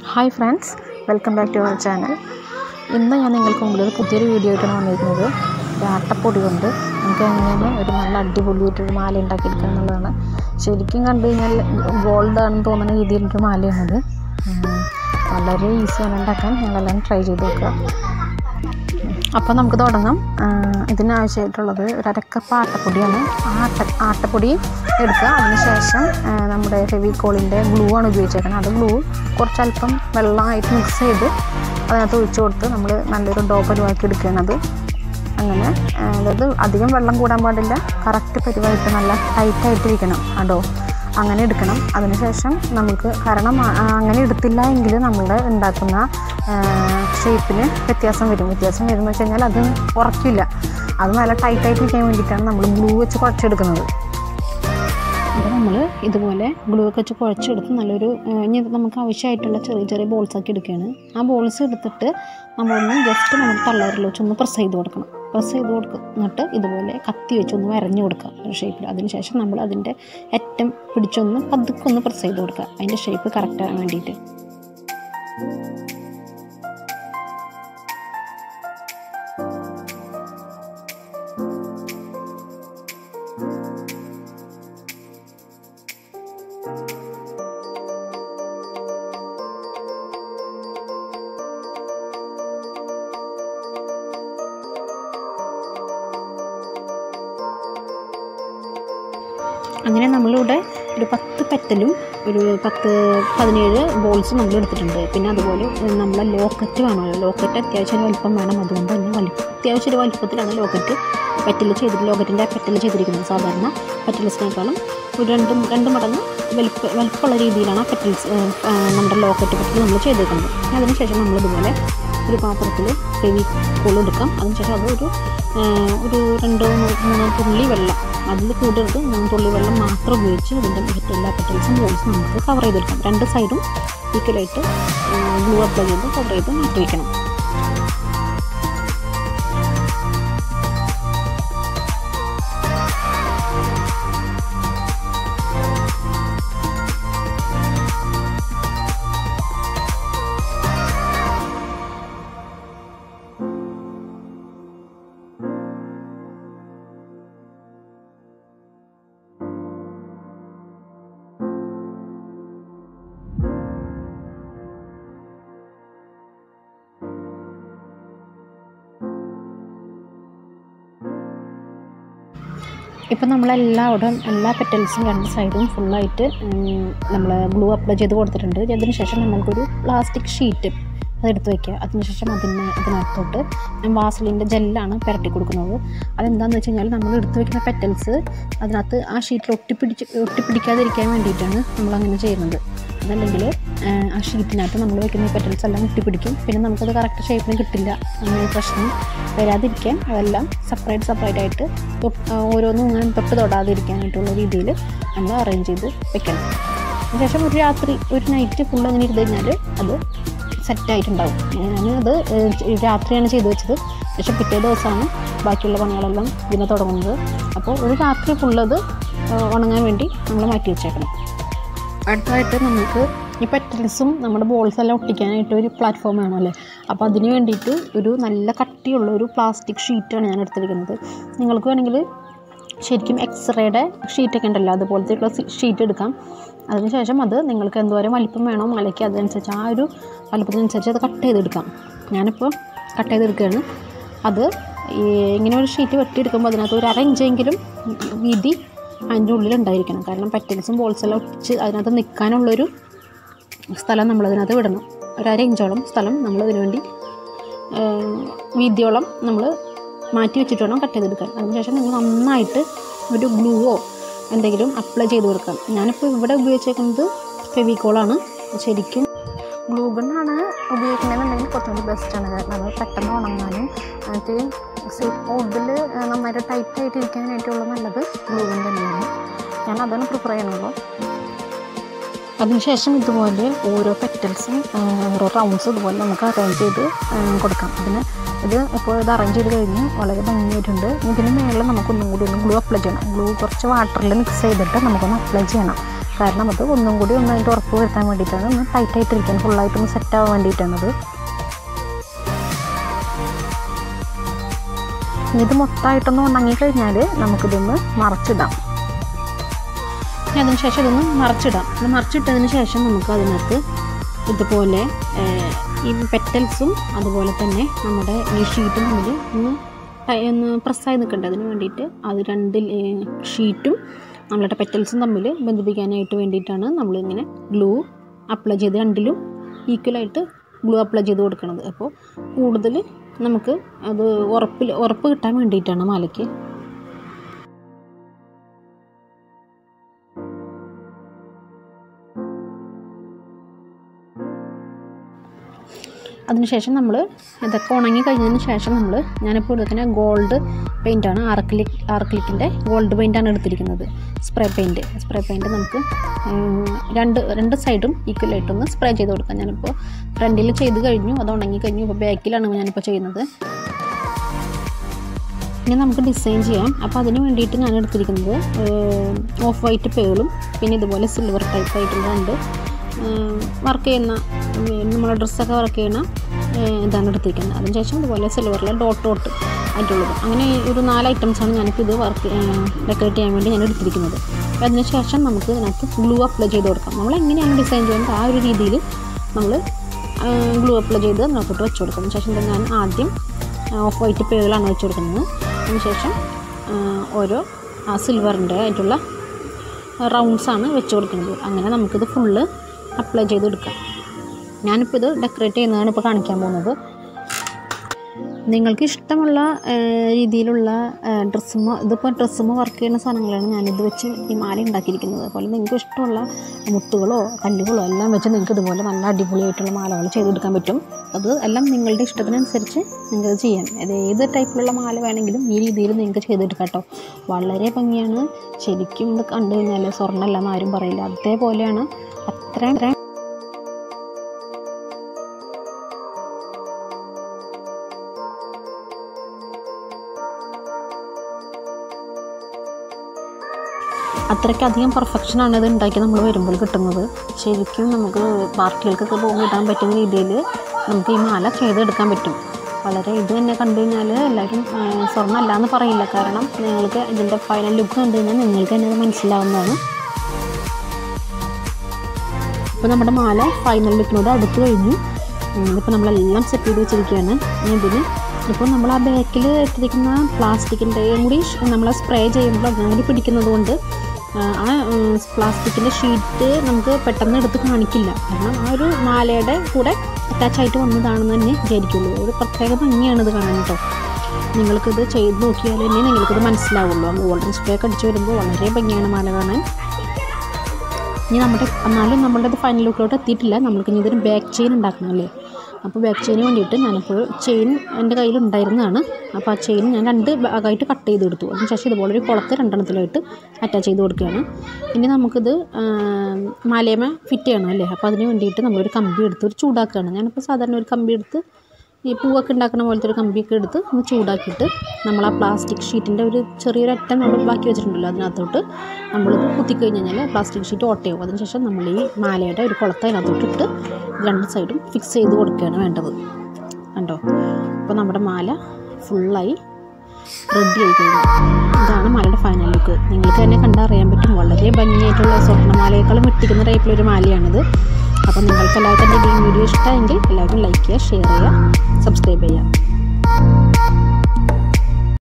hi friends welcome back to our channel ഇന്ന് ഞാൻ നിങ്ങൾക്ക് മുമ്പിൽ ഒരു പുതിയൊരു വീഡിയോ ആയിട്ടാണ് വന്നിരിക്കുന്നത് ഒരു ആട്ടപ്പൊടി കൊണ്ട് നമുക്ക് എങ്ങനെ ഒരു നല്ല അടിപൊളിയായിട്ടൊരു മാല ഉണ്ടാക്കിയെടുക്കുക എന്നുള്ളതാണ് ശരിക്കും കണ്ടു കഴിഞ്ഞാൽ ഗോൾഡ് ആണെന്ന് തോന്നുന്ന രീതിയിലൊരു മാലയാണത് ഉം, വളരെ ഈസിയാണ് ഉണ്ടാക്കാൻ ഞങ്ങളെല്ലാം ട്രൈ ചെയ്ത് നോക്കുക അപ്പോൾ നമുക്ക് തുടങ്ങാം ആ, ഇതിനാവശ്യമായിട്ടുള്ളത് ഒരു അരക്കപ്പ് ആട്ടപ്പൊടിയാണ് ആ ആട്ട ആട്ടപ്പൊടി എടുക്കുക അതിനുശേഷം ആ, നമ്മുടെ ഫെവിക്കോളിൻ്റെ ഗ്ലൂ ആണ് ഉപയോഗിച്ചേക്കുന്നത് അത് ഗ്ലൂ കുറച്ചല്പം വെള്ളമായിട്ട് മിക്സ് ചെയ്ത് അതിനകത്ത് ഒഴിച്ച് കൊടുത്ത് നമ്മൾ നല്ലൊരു ഡോ പരുവാക്കി എടുക്കുന്നത് അങ്ങനെ ആ, അതായത് അധികം വെള്ളം കൂടാൻ പാടില്ല കറക്റ്റ് പരുവായിട്ട് നല്ല ടൈറ്റായിട്ടിരിക്കണം ആ ഡോ അങ്ങനെ എടുക്കണം അതിനുശേഷം നമുക്ക് കാരണം ആ- ആ അങ്ങനെ എടുത്തില്ല എങ്കിൽ നമ്മൾ ഉണ്ടാക്കുന്ന ഷേപ്പിന് വ്യത്യാസം വരും വ്യത്യാസം വരുമെന്ന് വെച്ച് കഴിഞ്ഞാൽ അത് ഉറക്കില്ല അത് നല്ല ടൈറ്റായിട്ടിരിക്കാൻ വേണ്ടിയിട്ടാണ് നമ്മൾ ഗ്ലൂ വെച്ച് കുഴച്ചെടുക്കുന്നത് അപ്പോൾ നമ്മൾ ഇതുപോലെ ഗ്ലൂ ഒക്കെ വെച്ച് കുഴച്ചെടുത്ത് നല്ലൊരു ആ, ഇനി ഇത് നമുക്ക് ആവശ്യമായിട്ടുള്ള ചെറിയ ചെറിയ ബോൾസ് ആക്കി എടുക്കുകയാണ് ആ ബോൾസ് എടുത്തിട്ട് നമ്മളൊന്ന് ജസ്റ്റ് നമ്മൾ തള്ളവരിൽ വെച്ച് ഒന്ന് പ്രസ് ചെയ്ത് കൊടുക്കണം പ്രസ് ചെയ്ത് കൊടുക്കുക എന്നിട്ട് ഇതുപോലെ കത്തി വെച്ച് ഒന്ന് വരഞ്ഞു കൊടുക്കുക ഒരു ഷേപ്പിൽ അതിനുശേഷം നമ്മൾ അതിൻ്റെ അറ്റം പിടിച്ചൊന്ന് പതുക്കെ ഒന്ന് പ്രസ് ചെയ്ത് കൊടുക്കുക അതിൻ്റെ ഷേപ്പ് കറക്റ്റ് ആകാൻ വേണ്ടിയിട്ട് അങ്ങനെ നമ്മളിവിടെ ഒരു പത്ത് പെറ്റലും ഒരു പത്ത് പതിനേഴ് ബോൾസ് നമ്മൾ എടുത്തിട്ടുണ്ട് പിന്നെ അതുപോലെ നമ്മളെ ലോക്കറ്റ് വേണമല്ലോ ലോക്കറ്റ് അത്യാവശ്യം വലിപ്പം വേണം അതുകൊണ്ട് തന്നെ വലിപ്പം അത്യാവശ്യം ഒരു വലിപ്പത്തിലാണ് ലോക്കറ്റ് പെറ്റൽ ചെയ്തിട്ട് ലോക്കറ്റിൻ്റെ പെറ്റൽ ചെയ്തിരിക്കുന്നത് സാധാരണ പെറ്റൽസിനേക്കാളും ഒരു രണ്ട് രണ്ട് മടങ്ങ് വലിപ്പ വലിപ്പമുള്ള രീതിയിലാണ് ആ പെറ്റൽസ് നമ്മുടെ ലോക്കറ്റ് പെറ്റൽ നമ്മൾ ചെയ്തേക്കുന്നത് അതിനുശേഷം നമ്മളിതുപോലെ ഒരു പാത്രത്തിൽ ഹെവി എടുക്കാം അതിനുശേഷം അത് ഒരു ആ, ഒരു രണ്ടോ മൂന്നോ തുള്ളി വെള്ളം അതിൽ കൂടരുത് മൂന്ന് തുള്ളി വെള്ളം മാത്രം ഉപയോഗിച്ച് അതിൻ്റെ മറ്റുള്ള പെറ്റൽസും ബോൾസും നമുക്ക് കവർ ചെയ്തെടുക്കാം രണ്ട് സൈഡും ഈക്വലായിട്ട് ഗ്ലൂ അപ്ലൈ ചെയ്ത് കവർ ചെയ്ത് മാറ്റി വയ്ക്കണം ഇപ്പം നമ്മളെല്ലാവിടും എല്ലാ പെറ്റൽസും രണ്ട് സൈഡും ഫുള്ളായിട്ട് നമ്മൾ ഗ്ലൂ അപ്ലൈ ചെയ്ത് കൊടുത്തിട്ടുണ്ട് അതിന് ശേഷം നമ്മൾക്കൊരു പ്ലാസ്റ്റിക് ഷീറ്റ് അതെടുത്ത് വയ്ക്കുക അതിനുശേഷം അതിന് അതിനകത്തോട്ട് ഞാൻ വാസലിൻ്റെ ജെല്ലാണ് പുരട്ടി കൊടുക്കുന്നത് അതെന്താണെന്ന് വെച്ച് കഴിഞ്ഞാൽ നമ്മൾ എടുത്ത് വയ്ക്കുന്ന പെറ്റൽസ് അതിനകത്ത് ആ ഷീറ്റിൽ ഒട്ടിപ്പിടിച്ച് ഒട്ടിപ്പിടിക്കാതിരിക്കാൻ വേണ്ടിയിട്ടാണ് നമ്മളങ്ങനെ ചെയ്യുന്നത് അതല്ലെങ്കിൽ ആ ഷീറ്റിനകത്ത് നമ്മൾ വെക്കുന്ന പെറ്റൽസ് എല്ലാം ഒട്ടിപ്പിടിക്കും പിന്നെ നമുക്കത് കറക്റ്റ് ഷേപ്പിന് കിട്ടില്ല അങ്ങനെ ഒരു പ്രശ്നം വരാതിരിക്കാൻ അതെല്ലാം സെപ്പറേറ്റ് സെപ്പറേറ്റ് ആയിട്ട് തൊട്ട് ആ, ഓരോന്നും ഇങ്ങനെ തൊട്ട് തൊടാതിരിക്കാനായിട്ടുള്ള രീതിയിൽ നമ്മൾ അറേഞ്ച് ചെയ്ത് വെക്കണം അതിനുശേഷം ഒരു രാത്രി ഒരു നൈറ്റ് ഫുൾ അങ്ങനെ ഇരുന്ന് കഴിഞ്ഞാൽ അത് സെറ്റായിട്ടുണ്ടാവും ഞാനത് ഏഹ്, രാത്രിയാണ് ചെയ്ത് വെച്ചത് പക്ഷേ പിറ്റേ ദിവസമാണ് ബാക്കിയുള്ള പണികളെല്ലാം ഇതിനെ തുടങ്ങുന്നത് അപ്പോൾ ഒരു രാത്രി ഫുള്ളത് ഉണങ്ങാൻ വേണ്ടി നമ്മൾ മാറ്റി വെച്ചേക്കണം അടുത്തതായിട്ട് നമുക്ക് ഈ പെറ്റൽസും നമ്മുടെ ബോൾസ് എല്ലാം ഒട്ടിക്കാനായിട്ട് ഒരു പ്ലാറ്റ്ഫോം വേണമല്ലേ അപ്പോൾ അതിന് വേണ്ടിയിട്ട് ഒരു നല്ല കട്ടിയുള്ള ഒരു പ്ലാസ്റ്റിക് ഷീറ്റാണ് ഞാൻ എടുത്തിരിക്കുന്നത് നിങ്ങൾക്ക് വേണമെങ്കിൽ ശരിക്കും എക്സ്റേയുടെ ഷീറ്റൊക്കെ ഉണ്ടല്ലോ അതുപോലത്തെ ഉള്ള ഷീറ്റ് എടുക്കാം അതിനുശേഷം അത് നിങ്ങൾക്ക് എന്തോരം വലിപ്പം വേണോ മലയ്ക്ക് അതനുസരിച്ച് ആ ഒരു വലിപ്പത്തിനനുസരിച്ച് അത് കട്ട് ചെയ്തെടുക്കാം ഞാനിപ്പോൾ കട്ട് ചെയ്തെടുക്കുകയാണ് അത് ഈ ഇങ്ങനെ ഒരു ഷീറ്റ് വെട്ടിയെടുക്കുമ്പോൾ അതിനകത്ത് ഒരു അര ഇഞ്ചെങ്കിലും വീതി അതിൻ്റെ ഉള്ളിൽ ഉണ്ടായിരിക്കണം കാരണം പെറ്റൽസും ബോൾസ് എല്ലാം ഒട്ടിച്ച് അതിനകത്ത് നിൽക്കാനുള്ളൊരു സ്ഥലം നമ്മളതിനകത്ത് വിടണം ഒരു അര ഇഞ്ചോളം സ്ഥലം നമ്മളതിന് വേണ്ടി ഏഹ്, വീതിയോളം നമ്മൾ മാറ്റി വെച്ചിട്ട് വേണം കട്ട് ചെയ്തെടുക്കാൻ അതിനുശേഷം നിങ്ങൾ നന്നായിട്ട് ഒരു ഗ്ലൂവോ എന്തെങ്കിലും അപ്ലൈ ചെയ്ത് കൊടുക്കാം ഞാനിപ്പോൾ ഇവിടെ ഉപയോഗിച്ചേക്കുന്നത് ഫെവിക്കോളാണ് ശരിക്കും ഗ്ലൂ ഗണ്ണാണ് ഉപയോഗിക്കുന്നതെന്നുണ്ടെങ്കിൽ കുറച്ചുകൂടി ബെസ്റ്റാണ് കാരണം അത് പെട്ടെന്ന് ഉണങ്ങാനും എന്നിട്ട് വുഡിൽ നന്നായിട്ട് ടൈറ്റായിട്ട് ഇരിക്കാനായിട്ടുള്ള നല്ലത് ഗ്ലൂ ഗൺ തന്നെയാണ് ഞാൻ അതാണ് പ്രിഫർ ചെയ്യണുള്ളൂ അതിനുശേഷം ഇതുപോലെ ഓരോ പെറ്റൽസും ഓരോ റൗണ്ട്സ് ഇതുപോലെ നമുക്ക് അറേഞ്ച് ചെയ്ത് ആ, കൊടുക്കാം അതിന് ഇത് ഇപ്പോൾ ഇത് അറേഞ്ച് ചെയ്ത് കഴിഞ്ഞ് വളരെ ഭംഗിയായിട്ടുണ്ട് ഇതിന് മേളിൽ നമുക്കൊന്നും കൂടി ഒന്ന് ഗ്ലൂ അപ്ലൈ ചെയ്യണം ഗ്ലൂ കുറച്ച് വാട്ടറിൽ മിക്സ് ചെയ്തിട്ട് നമുക്കൊന്ന് അപ്ലൈ ചെയ്യണം കാരണം അത് ഒന്നും കൂടി ഒന്ന് അതിൻ്റെ ഉറപ്പ് വരുത്താൻ വേണ്ടിയിട്ടാണ് ഒന്ന് ടൈറ്റായിട്ടിരിക്കാൻ ഫുള്ളായിട്ടൊന്ന് സെറ്റ് ആവാൻ വേണ്ടിയിട്ടാണത് ഇനി ഇത് മൊത്തമായിട്ടൊന്ന് ഉണങ്ങി കഴിഞ്ഞാൽ നമുക്കിതൊന്ന് മറച്ചിടാം ഇനി അതിന് ശേഷം ഇതൊന്ന് മറച്ചിടാം ഇത് മറച്ചിട്ടതിന് ശേഷം നമുക്ക് അതിനകത്ത് ഇതുപോലെ ഏഹ്, ഈ പെറ്റൽസും അതുപോലെ തന്നെ നമ്മുടെ ഈ ഷീറ്റും തമ്മിൽ ഒന്ന് ടൈ- ഒന്ന് പ്രസ്സായി നിൽക്കണ്ടേ അതിന് വേണ്ടിയിട്ട് അത് രണ്ട് ഷീറ്റും നമ്മളുടെ പെറ്റൽസും തമ്മിൽ ബന്ധിപ്പിക്കാനായിട്ട് വേണ്ടിയിട്ടാണ് നമ്മളിങ്ങനെ ഗ്ലൂ അപ്ലൈ ചെയ്ത് രണ്ടിലും ഈക്വലായിട്ട് ഗ്ലൂ അപ്ലൈ ചെയ്ത് കൊടുക്കുന്നത് അപ്പോൾ കൂടുതൽ നമുക്ക് അത് ഉറപ്പിൽ ഉറപ്പ് കിട്ടാൻ വേണ്ടിയിട്ടാണ് മാലയ്ക്ക് അതിനുശേഷം നമ്മൾ ഇതൊക്കെ ഉണങ്ങി കഴിഞ്ഞതിന് ശേഷം നമ്മൾ ഞാനിപ്പോൾ എടുക്കുന്ന ഗോൾഡ് പെയിൻ്റാണ് ആർക്കിലിക് ആർക്കിലിക്കിൻ്റെ ഗോൾഡ് പെയിൻ്റാണ് എടുത്തിരിക്കുന്നത് സ്പ്രേ പെയിൻറ്റ് സ്പ്രേ പെയിൻറ്റ് നമുക്ക് ഉം, രണ്ട് രണ്ട് സൈഡും ഈക്വലായിട്ടൊന്ന് സ്പ്രേ ചെയ്ത് കൊടുക്കാം ഞാനിപ്പോൾ ഫ്രണ്ടിൽ ചെയ്ത് കഴിഞ്ഞു അത് ഉണങ്ങി കഴിഞ്ഞു ഇപ്പോൾ ബാക്കിലാണ് ഞാനിപ്പോൾ ചെയ്യുന്നത് ഇനി നമുക്ക് ഡിസൈൻ ചെയ്യാം അപ്പോൾ അതിന് വേണ്ടിയിട്ട് ഞാൻ എടുത്തിരിക്കുന്നത് ഓഫ് വൈറ്റ് പേളും പിന്നെ ഇതുപോലെ സിൽവർ ടൈപ്പ് ആയിട്ടുള്ള രണ്ട് വർക്ക് ചെയ്യുന്ന നമ്മളെ ഡ്രസ്സൊക്കെ വർക്ക് ചെയ്യുന്ന ഏഹ്, ഇതാണ് എടുത്തിരിക്കുന്നത് അതിനുശേഷം ഇതുപോലെ സിൽവറിലെ ഡോട്ട് ഡോട്ട് ആയിട്ടുള്ളത് അങ്ങനെ ഒരു നാല് ഐറ്റംസാണ് ഞാനിപ്പോൾ ഇത് വർക്ക് ഡെക്കറേറ്റ് ചെയ്യാൻ വേണ്ടി ഞാൻ എടുത്തിരിക്കുന്നത് അപ്പോൾ അതിന് ശേഷം നമുക്ക് ഇതിനകത്ത് ഗ്ലൂ അപ്ലൈ ചെയ്ത് കൊടുക്കാം നമ്മൾ എങ്ങനെയാണ് ഡിസൈൻ ചെയ്യുന്നത് ആ ഒരു രീതിയിൽ നമ്മൾ ഗ്ലൂ അപ്ലൈ ചെയ്ത് നമുക്കിട്ട് വെച്ച് കൊടുക്കും അതിന് ശേഷം ഞാൻ ആദ്യം ഓഫ് വൈറ്റ് പേകളാണ് വെച്ച് കൊടുക്കുന്നത് അതിനുശേഷം ആ, ഓരോ ആ സിൽവറിൻ്റെ ആയിട്ടുള്ള റൗണ്ട്സാണ് വെച്ച് കൊടുക്കുന്നത് അങ്ങനെ നമുക്കിത് ഫുള്ള് അപ്ലൈ ചെയ്ത് എടുക്കാം ഞാനിപ്പോൾ ഇത് ഡെക്കറേറ്റ് ചെയ്യുന്നതാണ് ഇപ്പോൾ കാണിക്കാൻ പോകുന്നത് നിങ്ങൾക്ക് ഇഷ്ടമുള്ള ആ, രീതിയിലുള്ള ഡ്രസ്സുമോ ഇതിപ്പോൾ ഡ്രസ്സുമോ വർക്ക് ചെയ്യുന്ന സാധനങ്ങളാണ് ഞാനിത് വെച്ച് ഈ മാല ഉണ്ടാക്കിയിരിക്കുന്നത് അതുപോലെ നിങ്ങൾക്ക് ഇഷ്ടമുള്ള മുത്തുകളോ കല്ലുകളോ എല്ലാം വെച്ച് നിങ്ങൾക്ക് ഇതുപോലെ നല്ല അടിപൊളിയായിട്ടുള്ള മാലകൾ ചെയ്തെടുക്കാൻ പറ്റും അത് എല്ലാം നിങ്ങളുടെ ഇഷ്ടത്തിനനുസരിച്ച് നിങ്ങൾക്ക് ചെയ്യാം അത് ഏത് ടൈപ്പിലുള്ള മാല വേണമെങ്കിലും ഈ രീതിയിൽ നിങ്ങൾക്ക് ചെയ്തെടുക്കാം കേട്ടോ വളരെ ഭംഗിയാണ് ശരിക്കും ഇത് കണ്ടു കഴിഞ്ഞാൽ സ്വർണ്ണമല്ല എന്ന് ആരും പറയില്ല അതേപോലെയാണ് അത്രയും അത്രയും അത്രയ്ക്കധികം പെർഫെക്ഷനാണ് ഇത് ഉണ്ടാക്കി നമ്മൾ വരുമ്പോൾ കിട്ടുന്നത് ശരിക്കും നമുക്ക് പാർട്ടികൾക്കൊക്കെ പോകുമ്പോൾ ഇടാൻ പറ്റുന്ന രീതിയിൽ നമുക്ക് ഈ മാല ചെയ്തെടുക്കാൻ പറ്റും വളരെ ഇത് തന്നെ കണ്ടു കഴിഞ്ഞാൽ എല്ലാവരും ആ, സ്വർണ്ണമല്ല എന്ന് പറയില്ല കാരണം നിങ്ങൾക്ക് ഇതിൻ്റെ ഫൈനൽ ലുക്ക് കണ്ടു കഴിഞ്ഞാൽ നിങ്ങൾക്ക് തന്നെ അത് മനസ്സിലാവുന്നതാണ് ഇപ്പോൾ നമ്മുടെ മാല ഫൈനൽ ലുക്കിനോട് അടുത്ത് കഴിഞ്ഞു ഇപ്പോൾ നമ്മളെല്ലാം സെറ്റ് ചെയ്ത് വെച്ചിരിക്കുകയാണ് ഇനി ഇതിന് ഇപ്പോൾ നമ്മൾ ആ ബാക്കിൽ ഇട്ടിരിക്കുന്ന പ്ലാസ്റ്റിക്കിൻ്റെയും കൂടി നമ്മൾ സ്പ്രേ ചെയ്യുമ്പോൾ അതും കൂടി പിടിക്കുന്നത് കൊണ്ട് ആ, ആ പ്ലാസ്റ്റിക്കിൻ്റെ ഷീറ്റ് നമുക്ക് പെട്ടെന്ന് എടുത്ത് കാണിക്കില്ല കാരണം ആ ഒരു മാലയുടെ കൂടെ അറ്റാച്ച് ആയിട്ട് വന്നതാണെന്ന് തന്നെ വിചാരിക്കുള്ളൂ ഒരു പ്രത്യേക ഭംഗിയാണ് ഇത് കാണാൻ കേട്ടോ നിങ്ങൾക്കിത് ചെയ്ത് നോക്കിയാൽ തന്നെ നിങ്ങൾക്കിത് മനസ്സിലാവുള്ളൂ ഗോൾഡൻ സ്പ്രേ ഒക്കെ അടിച്ച് വരുമ്പോൾ വളരെ ഭംഗിയാണ് മാല കാണാൻ ഇനി നമ്മുടെ എന്നാലും നമ്മളുടെ ഇത് ഫൈനൽ ലുക്കിലോട്ട് എത്തിയിട്ടില്ല നമ്മൾക്ക് ഇനി ഇതൊരു ബാക്ക് ചെയിൻ ഉണ്ടാക്കണമല്ലേ അപ്പോൾ ബാക്ക് ചെയിന് വേണ്ടിയിട്ട് ഞാനിപ്പോൾ ചെയിൻ എൻ്റെ കയ്യിൽ ഉണ്ടായിരുന്നതാണ് അപ്പോൾ ആ ചെയിൻ ഞാൻ രണ്ട് ഭാഗമായിട്ട് കട്ട് ചെയ്ത് എടുത്തു അതിനുശേഷം ഇതുപോലെ ഒരു കുളത്ത് രണ്ടെണ്ണത്തിലായിട്ട് അറ്റാച്ച് ചെയ്ത് കൊടുക്കുകയാണ് ഇനി നമുക്കിത് ആ, മാലയമ ഫിറ്റ് ചെയ്യണം അല്ലേ അപ്പോൾ അതിന് വേണ്ടിയിട്ട് നമ്മളൊരു കമ്പി എടുത്ത് ഒരു ചൂടാക്കുകയാണ് ഞാനിപ്പോൾ സാധാരണ ഒരു കമ്പി എടുത്ത് ഈ പൂവൊക്കെ ഉണ്ടാക്കുന്ന പോലത്തെ ഒരു കമ്പിയൊക്കെ എടുത്ത് ഒന്ന് ചൂടാക്കിയിട്ട് നമ്മൾ ആ പ്ലാസ്റ്റിക് ഷീറ്റിൻ്റെ ഒരു ചെറിയൊരു അറ്റം നമ്മൾ ബാക്കി വെച്ചിട്ടുണ്ടല്ലോ അതിനകത്തോട്ട് നമ്മളിത് കുത്തിക്കഴിഞ്ഞ് കഴിഞ്ഞാൽ പ്ലാസ്റ്റിക് ഷീറ്റ് ഓട്ടയാവും അതിനുശേഷം നമ്മൾ ഈ മാലയുടെ ഒരു കുളത്ത് അതിനകത്തോട്ട് ഇട്ട് രണ്ട് സൈഡും ഫിക്സ് ചെയ്ത് കൊടുക്കുകയാണ് വേണ്ടത് കണ്ടോ അപ്പോൾ നമ്മുടെ മാല ഫുള്ളായി റെഡി ആയി കഴിഞ്ഞു ഇതാണ് മാലയുടെ ഫൈനൽ ലുക്ക് നിങ്ങൾക്ക് തന്നെ കണ്ടാൽ അറിയാൻ പറ്റും വളരെ ഭംഗിയായിട്ടുള്ള സ്വർണ്ണമാലയേക്കാളും വെട്ടിക്കുന്ന ടൈപ്പിലൊരു മാലയാണിത് അപ്പോൾ നിങ്ങൾക്ക് എല്ലാവർക്കും എൻ്റെ ഈ വീഡിയോ ഇഷ്ടമെങ്കിൽ എല്ലാവരും ലൈക്ക് ചെയ്യുക ഷെയർ ചെയ്യുക സബ്സ്ക്രൈബ് ചെയ്യുക